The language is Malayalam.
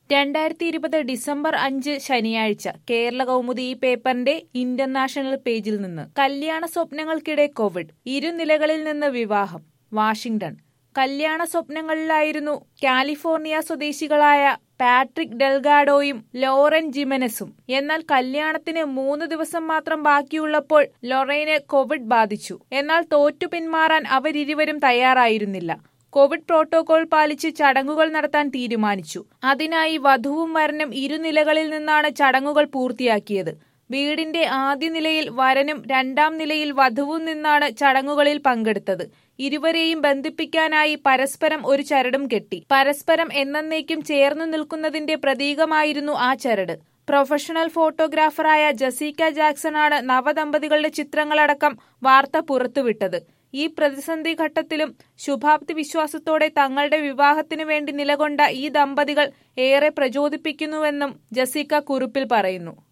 രണ്ടായിരത്തി ഇരുപത് ഡിസംബർ അഞ്ച് ശനിയാഴ്ച കേരള കൗമുദി ഈ പേപ്പറിന്റെ ഇന്റർനാഷണൽ പേജിൽ നിന്ന് കല്യാണ സ്വപ്നങ്ങൾക്കിടെ കോവിഡ് ഇരുനിലകളിൽ നിന്ന് വിവാഹം വാഷിംഗ്ടൺ കല്യാണ സ്വപ്നങ്ങളിലായിരുന്നു കാലിഫോർണിയ സ്വദേശികളായ പാട്രിക് ഡെൽഗാഡോയും ലോറൻ ജിമെനസും എന്നാൽ കല്യാണത്തിന് മൂന്ന് ദിവസം മാത്രം ബാക്കിയുള്ളപ്പോൾ ലൊറൈന് കോവിഡ് ബാധിച്ചു എന്നാൽ തോറ്റു പിന്മാറാൻ അവരിരുവരും തയ്യാറായിരുന്നില്ല കോവിഡ് പ്രോട്ടോകോൾ പാലിച്ച് ചടങ്ങുകൾ നടത്താൻ തീരുമാനിച്ചു അതിനായി വധുവും വരനും ഇരുനിലകളിൽ നിന്നാണ് ചടങ്ങുകൾ പൂർത്തിയാക്കിയത് വീടിന്റെ ആദ്യ നിലയിൽ വരനും രണ്ടാം നിലയിൽ വധുവും നിന്നാണ് ചടങ്ങുകളിൽ പങ്കെടുത്തത് ഇരുവരെയും ബന്ധിപ്പിക്കാനായി പരസ്പരം ഒരു ചരടും കെട്ടി പരസ്പരം എന്നേക്കും ചേർന്നു നിൽക്കുന്നതിന്റെ പ്രതീകമായിരുന്നു ആ ചരട് പ്രൊഫഷണൽ ഫോട്ടോഗ്രാഫറായ ജസീക്ക ജാക്സണാണ് നവദമ്പതികളുടെ ചിത്രങ്ങളടക്കം വാർത്ത പുറത്തുവിട്ടത് ഈ പ്രതിസന്ധി ഘട്ടത്തിലും ശുഭാപ്തി വിശ്വാസത്തോടെ തങ്ങളുടെ വിവാഹത്തിനു വേണ്ടി നിലകൊണ്ട ഈ ദമ്പതികൾ ഏറെ പ്രചോദിപ്പിക്കുന്നുവെന്നും ജസീക്ക കുറിപ്പിൽ പറയുന്നു